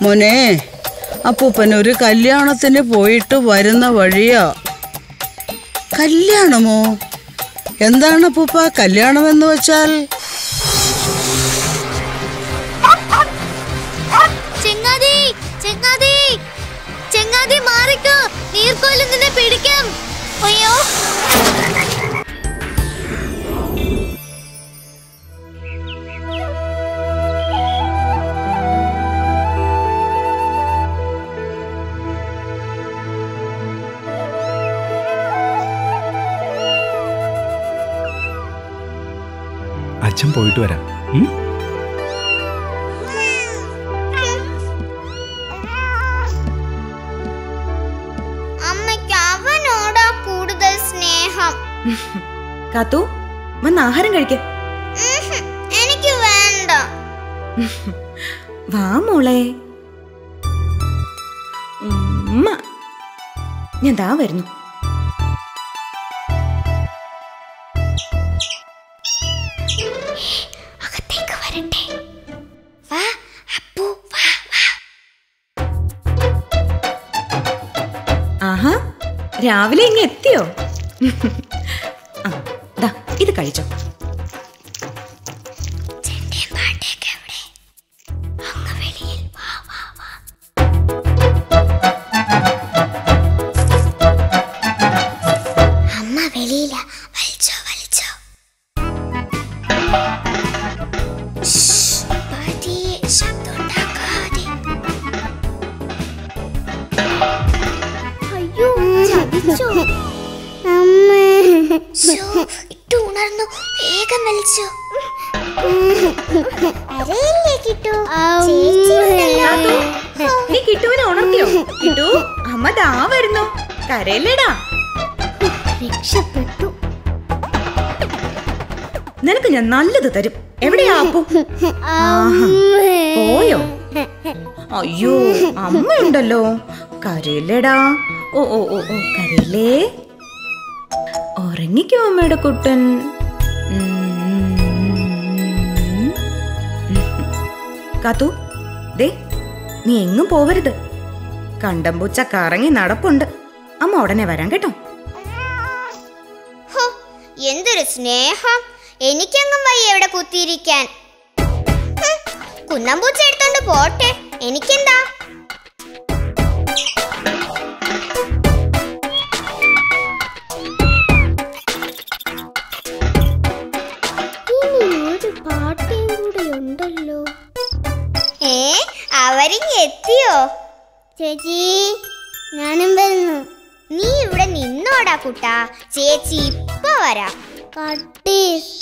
മോനെ അപ്പൂപ്പൻ ഒരു കല്യാണത്തിന് പോയിട്ട് വരുന്ന വഴിയാ കല്യാണമോ എന്താണ് അപ്പൂപ്പ കല്യാണം എന്ന് വെച്ചാൽ ചെങ്ങാതി ചെങ്ങാതി ചെങ്ങാതി മാറിക്കോ നീർക്കോലും നിന്നെ പിടിക്കാം അയ്യോ അച്ഛൻ പോയിട്ട് വരാം ഉം? അമ്മയ്ക്ക് അവനോടാ കൂടുതൽ സ്നേഹം കാത്തു വന്ന് ആഹാരം കഴിക്ക ഉഹും, എനിക്ക് വേണ്ട വാ മോളെ ഉമ്മ. ഞാൻ ദാ വരുന്നു അകത്തേക്ക് വരട്ടെ വാ അപ്പു വാ വാ ആഹാ രാവിലെ ഇങ്ങ് എത്തിയോ ആ, ദാ ഇത് കഴിച്ചോ ചെണ്ടയും പാട്ടയൊക്കെ എവിടെ അങ്ങ് വെളിയിൽ വാ വാ വാ അമ്മ വെളിയില വലിച്ചോ വലിച്ചോ ശ്ശ്, പതിയെ ശബ്ദം ഉണ്ടാക്കാതെ അയ്യോ ചതിച്ചോ ശോ, ഇട്ടു ഉണർന്നു വേഗം വലിച്ചോ അരയില്ലേ കിട്ടു നീ കിട്ടുവിനെ ഉണർത്തിയോ കിട്ടു അമ്മ ദാ വരുന്നു കരയല്ലേടാ രക്ഷപ്പെട്ടു നിനക്ക് ഞാൻ നല്ലത് തരും എവിടെയാ അപ്പു ആഹാ, പോയോ അയ്യോ അമ്മയുണ്ടല്ലോ കരയില്ലേടാ ഓ ഓ ഓ ഓ കരയില്ലേ ഉറങ്ങിക്കോ അമ്മയുടെ കുട്ടൻ ഉം. കാത്തു ദേ നീ എങ്ങും പോവരുത് കണ്ടമ്പൂച്ച കറങ്ങി നടപ്പുണ്ട് അമ്മ ഉടനെ വരാം കേട്ടോ ഹോ, എന്തൊരു സ്നേഹം എനിക്കെങ്ങും വയ്യ ഇവിടെ കുത്തിയിരിക്കാൻ ഹും, കുന്നമ്പൂച്ച എടുത്തോണ്ട് പോട്ടെ എനിക്കെന്താ ഒരു പാട്ടയും കൂടെ ഉണ്ടല്ലോ ഏ അവരിങ് എത്തിയോ ചേച്ചി ഞാനും വരുന്നു നീ ഇവിടെ നിന്നോടാ കുട്ടാ ചേച്ചി ഇപ്പൊ വരാം കട്ടി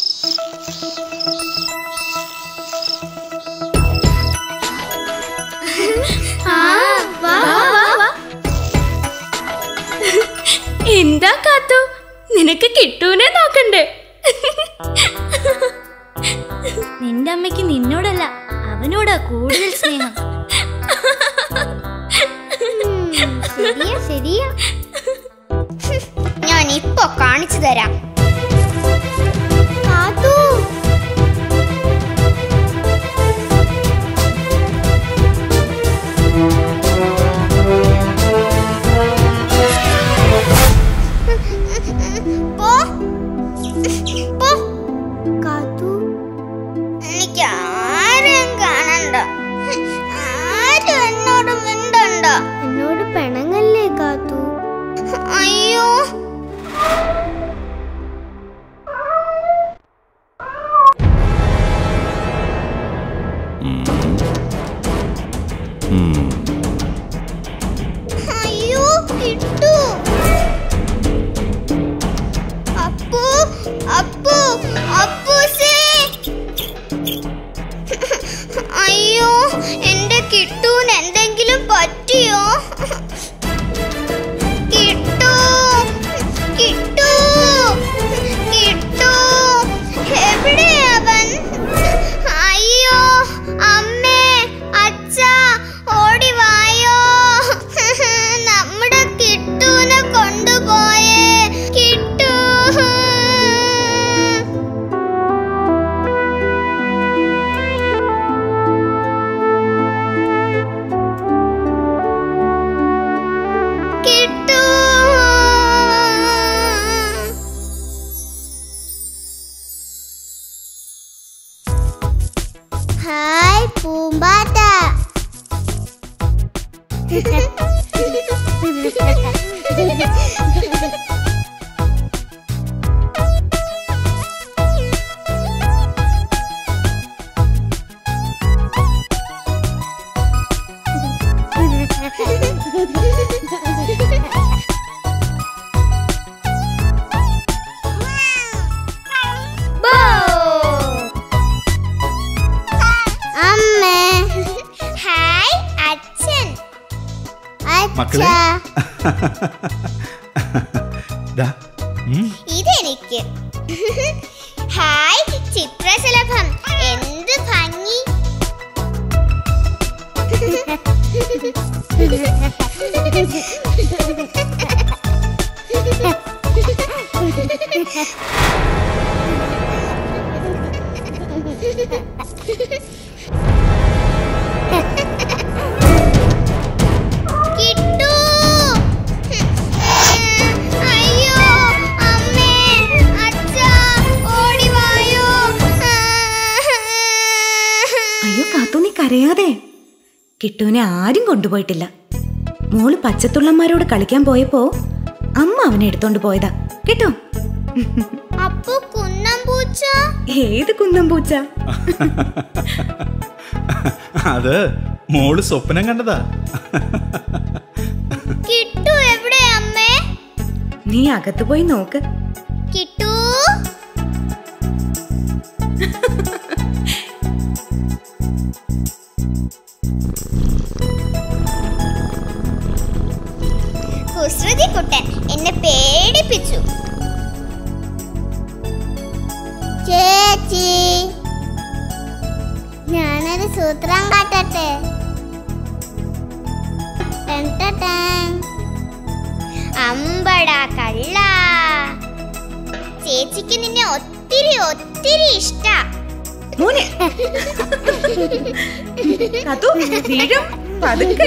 എന്താ കാത്തു നിനക്ക് കിട്ടൂനെ നോക്കണ്ടേ നിന്റെ അമ്മയ്ക്ക് നിന്നോടല്ല അവനോടാ കൂടുതൽ സ്നേഹം ശരിയാ ശരിയാ ഞാൻ ഇപ്പൊ കാണിച്ചു തരാം കാത്തു പോ പോ കാത്തു എനിക്ക് ആരെയും കാണണ്ട ആരും എന്നോട് മിണ്ടണ്ട എന്നോട് പിണങ്ങല്ലേ കാത്തു അയ്യോ മക്കളെ ദാ, ഉം, ഇതെനിക്ക് ഹായ് ചിത്രശലഭം എന്ത് ഭംഗി കിട്ടൂ അയ്യോ അമ്മേ അച്ഛാ ഓടി വായോ അയ്യോ കാത്തു നീ കരയാതെ കിട്ടുവിനെ ആരും കൊണ്ടുപോയിട്ടില്ല മോള് പച്ചത്തുള്ളന്മാരോട് കളിക്കാൻ പോയപ്പോ അമ്മ അവനെ എടുത്തോണ്ട് പോയതാ കേട്ടോ അപ്പു കുന്നം പൂച്ച ഏത് കുന്നം പൂച്ച അത് മോള് സ്വപ്നം കണ്ടതാ കിട്ടു എവിടെ അമ്മേ നീ അകത്ത് പോയി നോക്ക് കിട്ടു കുസൃതി കുട്ടൻ എന്നെ പേടിപ്പിച്ചു ചേച്ചി ഞാനൊരു സൂത്രം കാട്ടട്ടെ ടെൻ ടെൻ ടെൻ. അമ്പടാ കള്ള ചേച്ചിക്ക് നിന്നെ ഒത്തിരി ഒത്തിരി ഇഷ്ട മോനെ കാത്തു വീഴും പതുക്കെ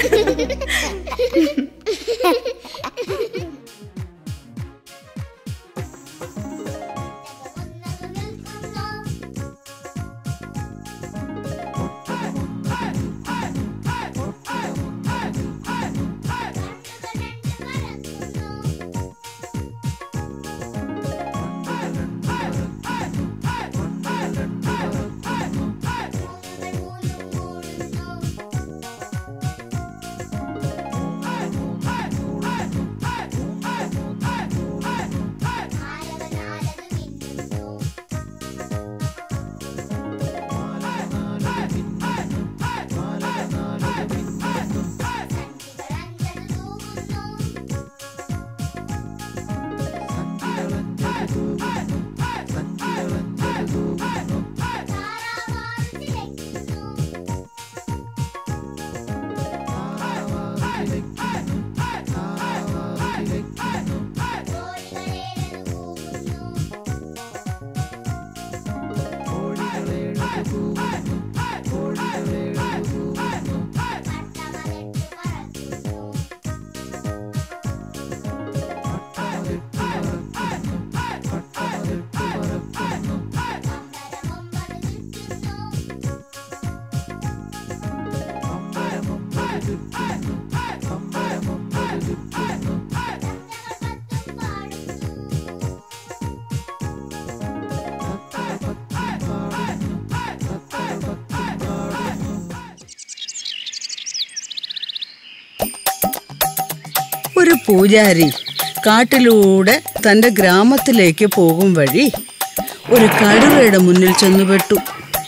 ഒരു പൂജാരി കാട്ടിലൂടെ തൻ്റെ ഗ്രാമത്തിലേക്ക് പോകും വഴി ഒരു കടുവയുടെ മുന്നിൽ ചെന്ന് പെട്ടു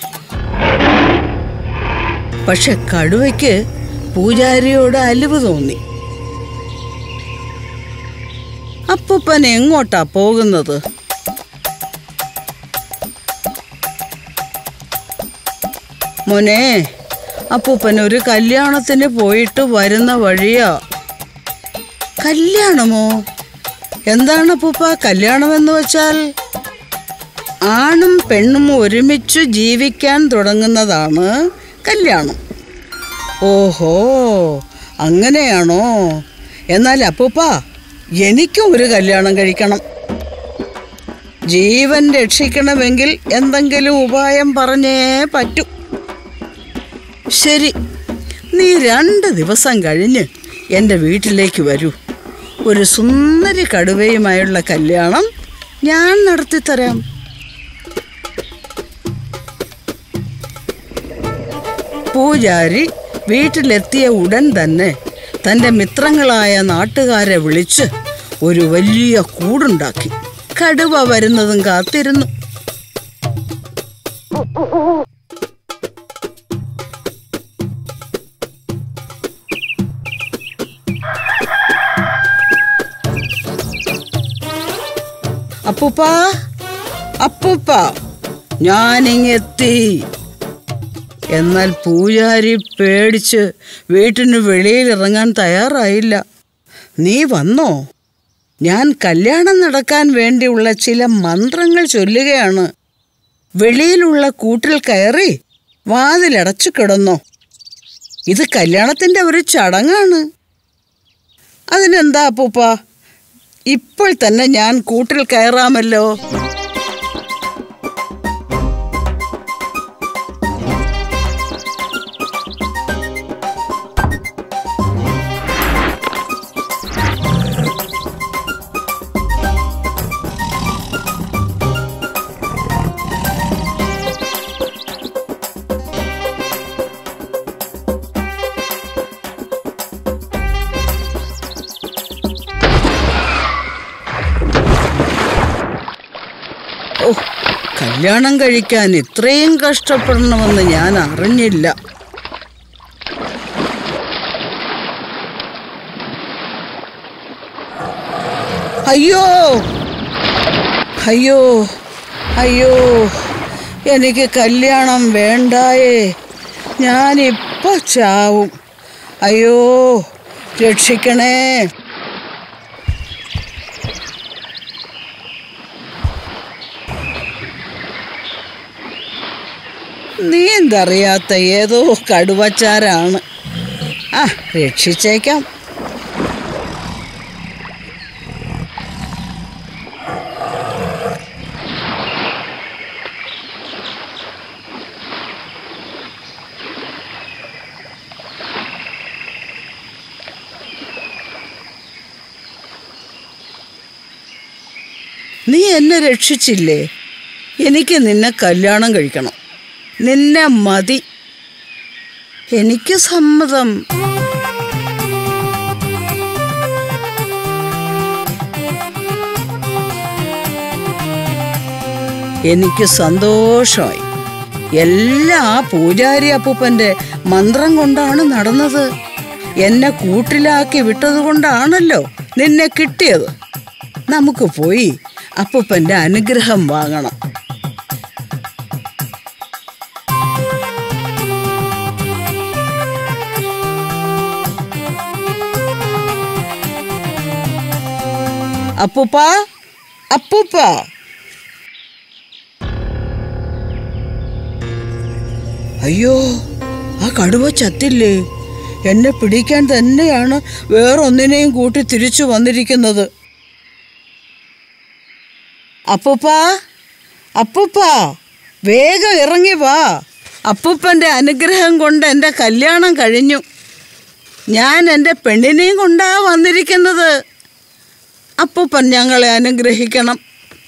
പക്ഷെ കടുവയ്ക്ക് പൂജാരിയോട് അലിവ് തോന്നി അപ്പൂപ്പൻ എങ്ങോട്ടാ പോകുന്നത് മോനെ അപ്പൂപ്പൻ ഒരു കല്യാണത്തിന് പോയിട്ട് വരുന്ന വഴിയാ കല്യാണമോ എന്താണ് അപ്പൂപ്പ കല്യാണം എന്ന് വെച്ചാൽ ആണും പെണ്ണും ഒരുമിച്ച് ജീവിക്കാൻ തുടങ്ങുന്നതാണ് കല്യാണം ഓഹോ അങ്ങനെയാണോ എന്നാൽ അപ്പൂപ്പ എനിക്കും ഒരു കല്യാണം കഴിക്കണം ജീവൻ രക്ഷിക്കണമെങ്കിൽ എന്തെങ്കിലും ഉപായം പറഞ്ഞേ പറ്റൂ ശരി നീ രണ്ട് ദിവസം കഴിഞ്ഞ് എൻ്റെ വീട്ടിലേക്ക് വരൂ ഒരു സുന്ദരി കടുവയുമായുള്ള കല്യാണം ഞാൻ നടത്തിത്തരാം പൂജാരി വീട്ടിലെത്തിയ ഉടൻ തന്നെ തൻ്റെ മിത്രങ്ങളായ നാട്ടുകാരെ വിളിച്ച് ഒരു വലിയ കൂടുണ്ടാക്കി കടുവ വരുന്നതും കാത്തിരുന്നു അപ്പൂപ്പ അപ്പൂപ്പ ഞാനിങ്ങെത്തി എന്നാൽ പൂജാരി പേടിച്ച് വീട്ടിന് വെളിയിൽ ഇറങ്ങാൻ തയ്യാറായില്ല നീ വന്നോ ഞാൻ കല്യാണം നടക്കാൻ വേണ്ടിയുള്ള ചില മന്ത്രങ്ങൾ ചൊല്ലുകയാണ് വെളിയിലുള്ള കൂട്ടിൽ കയറി വാതിലടച്ചു കിടന്നോ ഇത് കല്യാണത്തിന്റെ ഒരു ചടങ്ങാണ് അതിനെന്താ അപ്പൂപ്പ ഇപ്പോൾ തന്നെ ഞാൻ കൂട്ടിൽ കയറാമല്ലോ ഓ കല്യാണം കഴിക്കാൻ ഇത്രയും കഷ്ടപ്പെടണമെന്ന് ഞാൻ അറിഞ്ഞില്ല അയ്യോ അയ്യോ അയ്യോ എനിക്ക് കല്യാണം വേണ്ടായേ ഞാനിപ്പോ ചാവും അയ്യോ രക്ഷിക്കണേ നീന്തറിയാത്ത ഏതോ കടുവച്ചാരാണ് ആ രക്ഷിച്ചേക്കാം നീ എന്നെ രക്ഷിച്ചില്ലേ എനിക്ക് നിന്നെ കല്യാണം കഴിക്കണം നിന്നെ മതി എനിക്ക് സമ്മതം എനിക്ക് സന്തോഷമായി എല്ലാം ആ പൂജാരി അപ്പൂപ്പന്റെ മന്ത്രം കൊണ്ടാണ് നടന്നത് എന്നെ കൂട്ടിലാക്കി വിട്ടത് കൊണ്ടാണല്ലോ നിന്നെ കിട്ടിയത് നമുക്ക് പോയി അപ്പൂപ്പന്റെ അനുഗ്രഹം വാങ്ങണം അപ്പൂപ്പ അപ്പൂപ്പ അയ്യോ ആ കടുവ ചത്തില്ലേ എന്നെ പിടിക്കാൻ തന്നെയാണ് വേറൊന്നിനെയും കൂട്ടി തിരിച്ചു വന്നിരിക്കുന്നത് അപ്പൂപ്പ അപ്പൂപ്പ വേഗം ഇറങ്ങി വാ അപ്പൂപ്പൻ്റെ അനുഗ്രഹം കൊണ്ട് എൻ്റെ കല്യാണം കഴിഞ്ഞു ഞാൻ എൻ്റെ പെണ്ണിനെയും കൊണ്ടാ വന്നിരിക്കുന്നത് അപ്പൂപ്പൻ ഞങ്ങളെ അനുഗ്രഹിക്കണം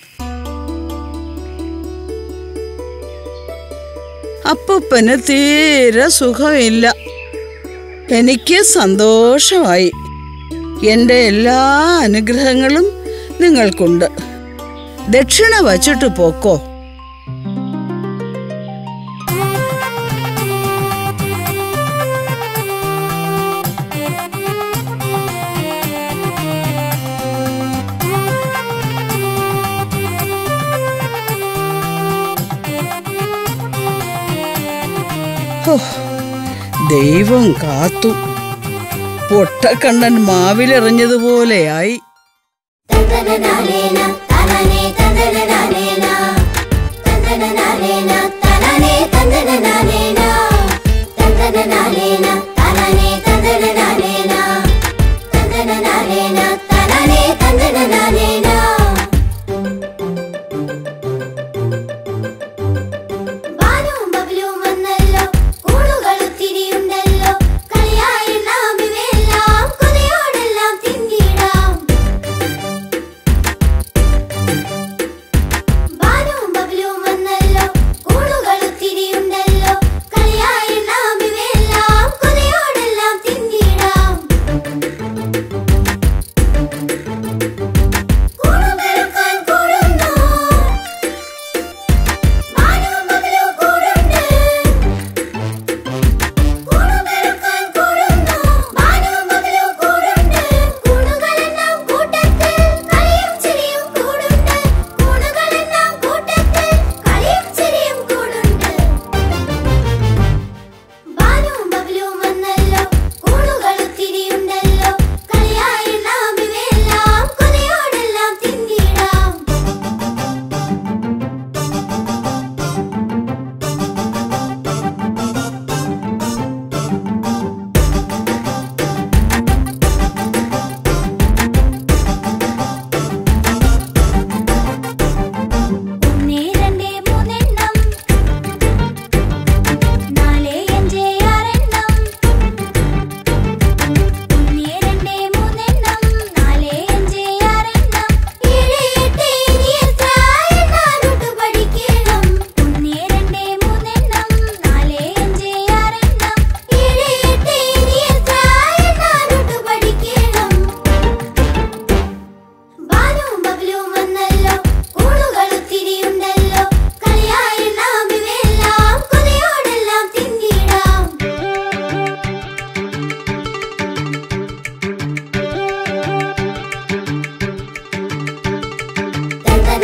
അപ്പൂപ്പന് തീരെ സുഖമില്ല എനിക്ക് സന്തോഷമായി എൻ്റെ എല്ലാ അനുഗ്രഹങ്ങളും നിങ്ങൾക്കുണ്ട് ദക്ഷിണ വച്ചിട്ട് പോക്കോ ഹോ, ദൈവം കാത്തു പൊട്ടക്കണ്ണൻ മാവിലെറിഞ്ഞതുപോലെയായി തനനനനേന തനനേ തനനനനേന തനനനനേന തനനേ തനനനനേന തനനനനേന തനനേ തനനനനേന തനനനനേന തനനേ തനനനനേന വാനവും ബബലും വന്നല്ലോ കൂടുകൾ ഒത്തിരിയുണ്ടല്ലോ കളിയായി നാം ഇവയെല്ലാം കൊതിയോടെല്ലാം തിന്നിടാം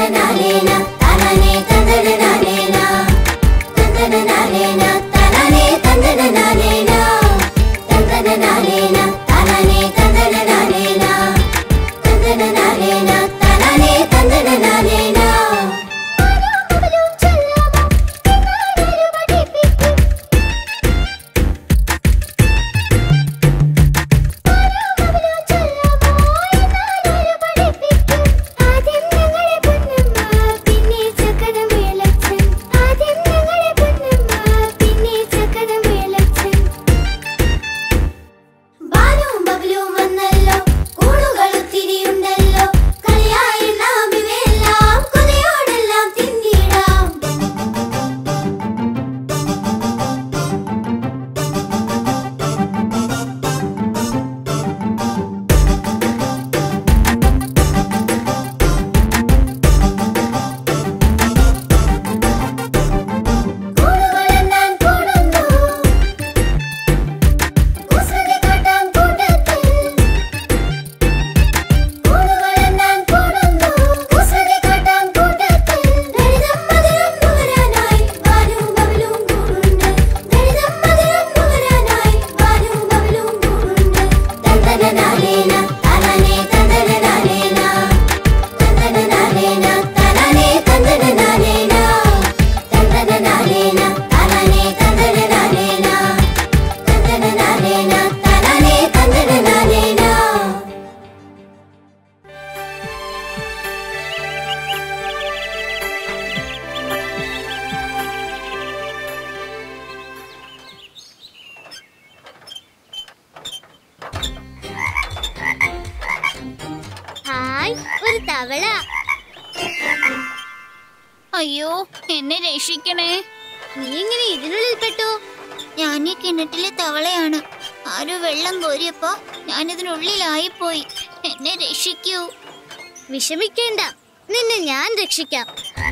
തന്തനനാനേന തനനേ തന്തനനാനേന തന്തനനാനേന തനനേ തന്തനനാനേന തന്തനനാനേന തനനേ തന്തനനാനേന തന്തനനാനേന തനനേ തന്തനനാനേന ആദ്യം ഞങ്ങളെ പൊന്നമ്മ പിന്നെ ചക്കരം വേലച്ചൻ ആദ്യം ഞങ്ങളെ പൊന്നമ്മ പിന്നെ ചക്കരം വേലച്ചൻ ബാലും ബബലും വന്നല്ലോ കൂടുകൾ ഒത്തിരിയുണ്ടല്ലോ കളിയായി നാം ഇവയെല്ലാം കൊലയോടെല്ലാം തിന്നിടാം കൂടുകളെണ്ണാൻ കൂടുന്നു കുസൃതി കാട്ടാൻ കൂട്ടത്തിൽ കൂടുകളെണ്ണാൻ കൂടുന്നു കുസൃതി കാട്ടാൻ കൂട്ടത്തിൽ ദരിദ്രം മധുരം നുകരാനായി വാനും ബബലും കൂടുണ്ട് ദരിദ്രം മധുരം നുകരാനായി വാനും ബബലും കൂടുണ്ട് തന്തനനാനേന തനനേ തന്തനനാനേന തന്തനനാനേന തനനേ തന്തനനാനേന തന്തനനാനേന തനനേ തന്തനനാനേന തന്തനനാനേന തനനേ തന്തനനാനേന ഹായ് ഒരു തവള അയ്യോ എന്നെ രക്ഷിക്കണേ നീ എങ്ങനെ ഇതിനുള്ളിൽ പെട്ടു ഞാൻ ഈ കിണറ്റിലെ തവളയാണ് ആരോ വെള്ളം കോരിയപ്പോ ഞാൻ ഇതിനുള്ളിലായി പോയി എന്നെ രക്ഷിക്കൂ വിഷമിക്കേണ്ട നിന്നെ ഞാൻ രക്ഷിക്കാം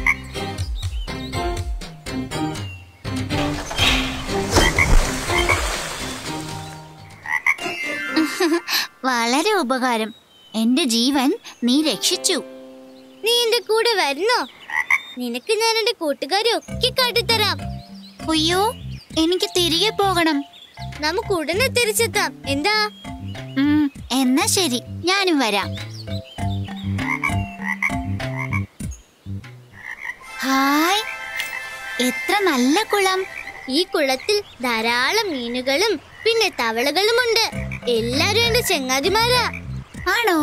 വളരെ ഉപകാരം എന്റെ ജീവൻ നീ രക്ഷിച്ചു നീ എന്റെ കൂടെ വരുന്നോ നിനക്ക് ഞാൻ എന്റെ കൂട്ടുകാരെ ഒക്കെ കാട്ടിത്തരാം അയ്യോ എനിക്ക് തിരികെ പോകണം നമുക്ക് ഉടനെ തിരിച്ചെത്താം എന്താ എന്നാ ശരി ഞാനും വരാം ഹായ് എത്ര നല്ല കുളം ഈ കുളത്തിൽ ധാരാളം മീനുകളും പിന്നെ തവളകളുമുണ്ട് എല്ലാരും എന്റെ ചെങ്ങാതിമാരാ ആണോ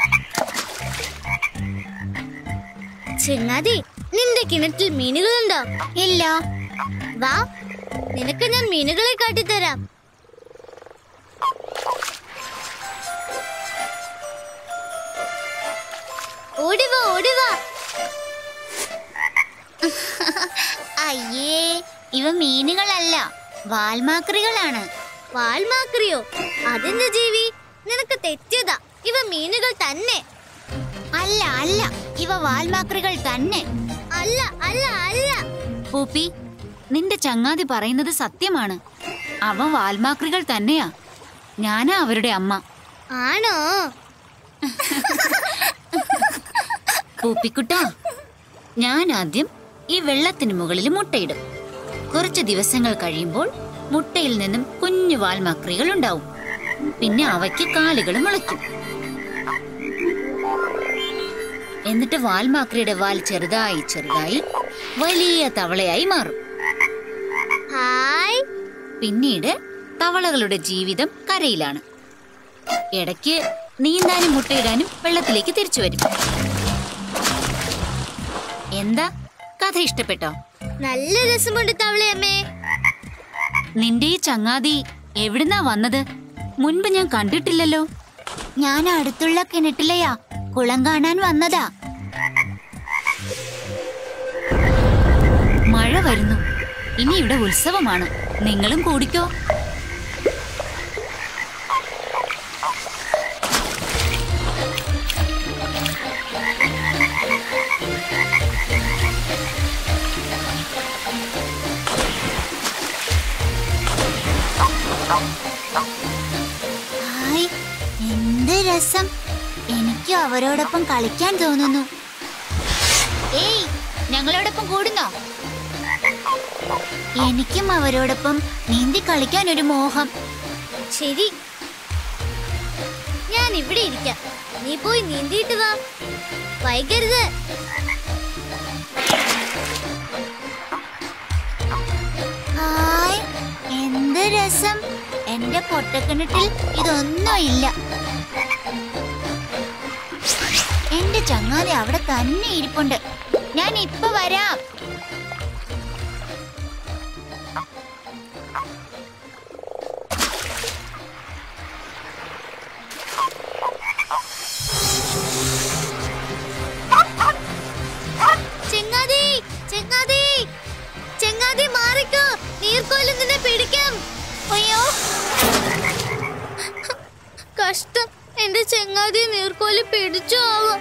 ചെങ്ങാതി നിന്റെ കിണറ്റിൽ മീനുകളുണ്ടോ ഇല്ല വാ നിനക്ക് ഞാൻ മീനുകളെ കാട്ടിത്തരാം ഓടിവാ ഓടിവാ അയ്യേ ഇവ മീനുകളല്ല വാൽമാക്രികളാണ് വാൽമാക്രിയോ അതെന്ത് ജീവി നിനക്ക് തെറ്റിയതാ ഇവ മീനുകൾ തന്നെ അല്ല അല്ല ഇവ വാൽമാക്രികൾ തന്നെ അല്ല അല്ല അല്ല പൂപ്പി നിന്റെ ചങ്ങാതി പറയുന്നത് സത്യമാണ് അവ വാൽമാക്രികൾ തന്നെയാ ഞാനാ അവരുടെ അമ്മ ആണോ പൂപ്പിക്കുട്ട ഞാൻ ആദ്യം ഈ വെള്ളത്തിന് മുകളിൽ മുട്ടയിടും കുറച്ച് ദിവസങ്ങൾ കഴിയുമ്പോൾ മുട്ടയിൽ നിന്നും കുഞ്ഞു വാൽമാക്രികൾ ഉണ്ടാവും പിന്നെ അവയ്ക്ക് കാലുകൾ മുളയ്ക്കും എന്നിട്ട് വാൽമാക്രിയുടെ വാൽ ചെറുതായി ചെറുതായി വലിയ തവളയായി മാറും ഹായ് പിന്നീട് തവളകളുടെ ജീവിതം കരയിലാണ് ഇടയ്ക്ക് നീന്താനും മുട്ടയിടാനും വെള്ളത്തിലേക്ക് തിരിച്ചു വരും എന്താ കഥ ഇഷ്ടപ്പെട്ടോ നല്ല രസമുണ്ട് തവളയമ്മേ നിന്റെ ഈ ചങ്ങാതി എവിടുന്നാ വന്നത് മുൻപ് ഞാൻ കണ്ടിട്ടില്ലല്ലോ ഞാൻ അടുത്തുള്ള കിണറ്റിലെയാ കുളം കാണാൻ വന്നതാ മഴ വരുന്നു ഇനി ഇവിടെ ഉത്സവമാണ് നിങ്ങളും കൂടിക്കോ ഹായ് എന്ത് രസം എനിക്ക് അവരോടൊപ്പം കളിക്കാൻ തോന്നുന്നു ഏയ് ഞങ്ങളോടൊപ്പം കൂടുന്നോ എനിക്കും അവരോടൊപ്പം നീന്തി കളിക്കാൻ ഒരു മോഹം ശരി ഞാൻ ഇവിടെ ഇരിക്കാം നീ പോയി നീന്തിയിട്ട് വാ വൈകരുത് ഹായ് എന്ത് രസം എന്റെ പൊട്ടക്കിണറ്റിൽ ഇതൊന്നും ഇല്ല എന്റെ ചങ്ങാതി അവിടെ തന്നെ ഇരിപ്പുണ്ട് ഞാൻ ഇപ്പൊ വരാം ചെങ്ങാതി ചെങ്ങാതി ചെങ്ങാതി മാറിക്കോ നീർക്കോലും നിന്നെ പിടിക്കാം അയ്യോ കഷ്ടം എന്റെ ചെങ്ങാതി നീർക്കോല് പിടിച്ചു ആവും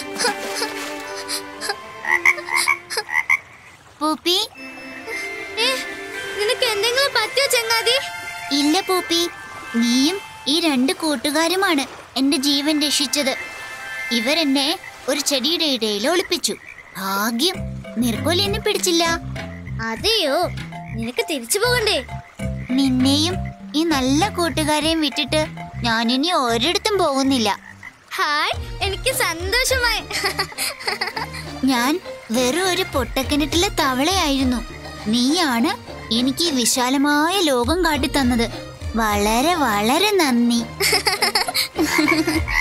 പൂപ്പി ഏ നിനക്ക് എന്തെങ്കിലും പറ്റിയോ ചെങ്ങാതി ഇല്ല പൂപ്പി നീയും ഈ രണ്ട് കൂട്ടുകാരുമാണ് എന്റെ ജീവൻ രക്ഷിച്ചത് ഇവരെന്നെ ഒരു ചെടിയുടെ ഇടയിൽ ഒളിപ്പിച്ചു ഭാഗ്യം നിർക്കോലി എന്നെ പിടിച്ചില്ല അതെയോ നിനക്ക് തിരിച്ചു പോകണ്ടേ നിന്നെയും ഈ നല്ല കൂട്ടുകാരെയും വിട്ടിട്ട് ഞാനിനി ഒരിടത്തും പോകുന്നില്ല ഹായ് എനിക്ക് സന്തോഷമായി ഞാൻ വെറും ഒരു പൊട്ടക്കിണറ്റിലെ തവളയായിരുന്നു നീയാണ് എനിക്ക് ഈ വിശാലമായ ലോകം കാട്ടിത്തന്നത് വളരെ വളരെ നന്ദി